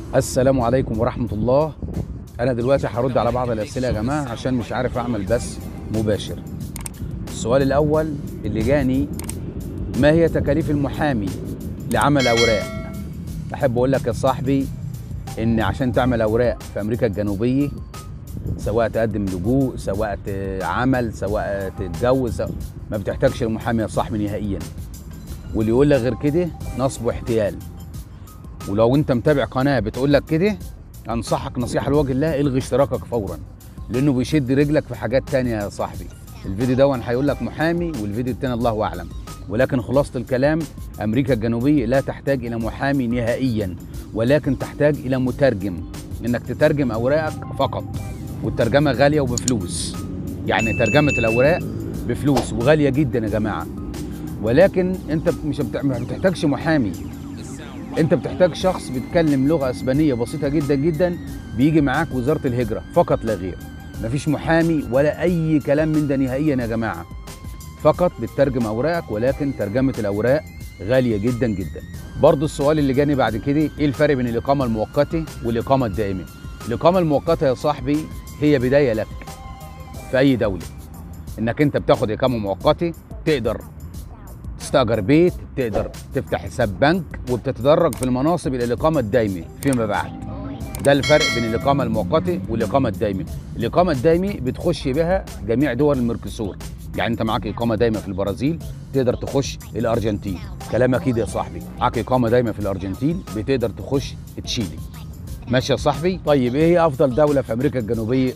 السلام عليكم ورحمة الله أنا دلوقتي هرد على بعض الأسئلة يا جماعة عشان مش عارف أعمل بث مباشر السؤال الأول اللي جاني ما هي تكاليف المحامي لعمل أوراق أحب أقول لك يا صاحبي إن عشان تعمل أوراق في أمريكا الجنوبية سواء تقدم لجوء سواء ت- عمل سواء تتجوز سواء- ما بتحتاجش المحامي يا صاحبي نهائيا واللي يقول لك غير كده نصب واحتيال ولو انت متابع قناه بتقول لك كده انصحك نصيحه لوجه الله الغي اشتراكك فورا لانه بيشد رجلك في حاجات تانية يا صاحبي الفيديو ده هيقول لك محامي والفيديو التاني الله اعلم ولكن خلاصه الكلام امريكا الجنوبيه لا تحتاج الى محامي نهائيا ولكن تحتاج الى مترجم انك تترجم اوراقك فقط والترجمه غاليه وبفلوس يعني ترجمه الاوراق بفلوس وغاليه جدا يا جماعه ولكن انت مش بت- ما بتحتاجش محامي انت بتحتاج شخص بيتكلم لغه اسبانيه بسيطه جدا جدا بيجي معاك وزاره الهجره فقط لا غير مفيش محامي ولا اي كلام من ده نهائيا يا جماعه فقط بتترجم اوراقك ولكن ترجمه الاوراق غاليه جدا جدا برضو السؤال اللي جاني بعد كده ايه الفرق بين الاقامه المؤقته والاقامه الدائمه الاقامه المؤقته يا صاحبي هي بدايه لك في اي دوله انك انت بتاخد اقامه مؤقته تقدر تستأجر بيت تقدر تفتح حساب بنك وبتتدرج في المناصب الى الاقامه الدائمه فيما بعد ده الفرق بين الاقامه المؤقته والاقامه الدائمه الاقامه الدائمه بتخش بها جميع دول الميركسور يعني انت معاك اقامه دايمه في البرازيل تقدر تخش الارجنتين كلام اكيد يا صاحبي معاك اقامه دايمه في الارجنتين بتقدر تخش تشيلي ماشي يا صاحبي طيب ايه هي افضل دوله في امريكا الجنوبيه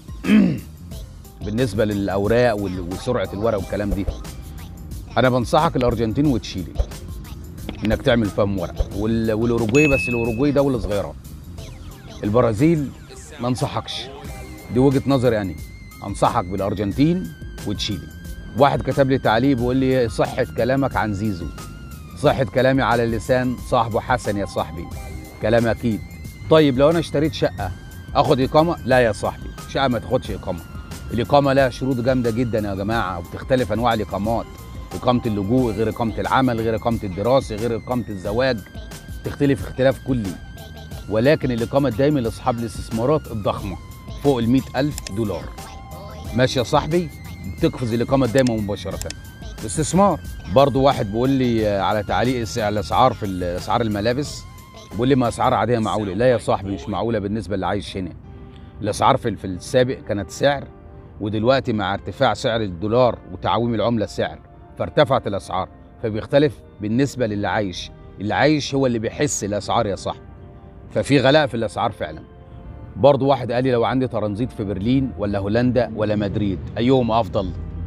بالنسبه للاوراق وال- وسرعه الورق والكلام دي انا بنصحك الارجنتين وتشيلي انك تعمل فيهم ورق وال- والاوروجواي بس الاوروجواي دوله صغيره البرازيل ما انصحكش دي وجهه نظري يعني انصحك بالارجنتين وتشيلي واحد كتب لي تعليق بيقول لي صحه كلامك عن زيزو صحه كلامي على لسان صاحبه حسن يا صاحبي كلام اكيد طيب لو انا اشتريت شقه اخد اقامه لا يا صاحبي شقه ما تاخدش اقامه الاقامه لها شروط جامده جدا يا جماعه وبتختلف انواع الاقامات اقامه اللجوء غير اقامه العمل غير اقامه الدراسه غير اقامه الزواج تختلف اختلاف كلي ولكن الاقامه الدائمه لاصحاب الاستثمارات الضخمه فوق ال ألف دولار ماشي يا صاحبي تقفز الاقامه الدائمه مباشره استثمار برضو واحد بيقول لي آه، على تعليق الس- الاسعار في ال- اسعار الملابس بيقول لي ما اسعار عاديه معقوله لا يا صاحبي مش معقوله بالنسبه اللي عايش هنا الاسعار في في السابق كانت سعر ودلوقتي مع ارتفاع سعر الدولار وتعويم العمله سعر فارتفعت الاسعار فبيختلف بالنسبه للي عايش اللي عايش هو اللي بيحس الاسعار يا صاحبي ففي غلاء في الاسعار فعلا برضو واحد قال لي لو عندي ترانزيت في برلين ولا هولندا ولا مدريد ايهم افضل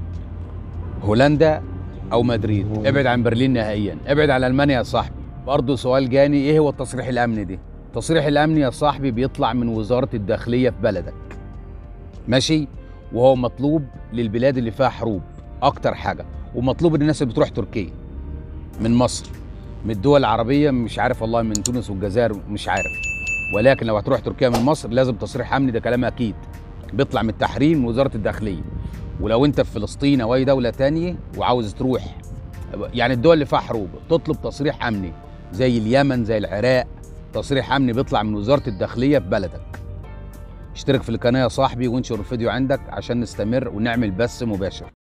هولندا او مدريد ابعد عن برلين نهائيا ابعد عن المانيا يا صاحبي برضو سؤال جاني ايه هو التصريح الامني دي التصريح الامني يا صاحبي بيطلع من وزاره الداخليه في بلدك ماشي وهو مطلوب للبلاد اللي فيها حروب اكتر حاجه ومطلوب للناس اللي بتروح تركيا من مصر من الدول العربيه مش عارف والله من تونس والجزائر مش عارف ولكن لو هتروح تركيا من مصر لازم تصريح امني ده كلام اكيد بيطلع من التحرير من وزاره الداخليه ولو انت في فلسطين او اي دوله تانية وعاوز تروح يعني الدول اللي فيها حروب تطلب تصريح امني زي اليمن زي العراق تصريح امني بيطلع من وزاره الداخليه في بلدك اشترك في القناه يا صاحبي وانشر الفيديو عندك عشان نستمر ونعمل بث مباشر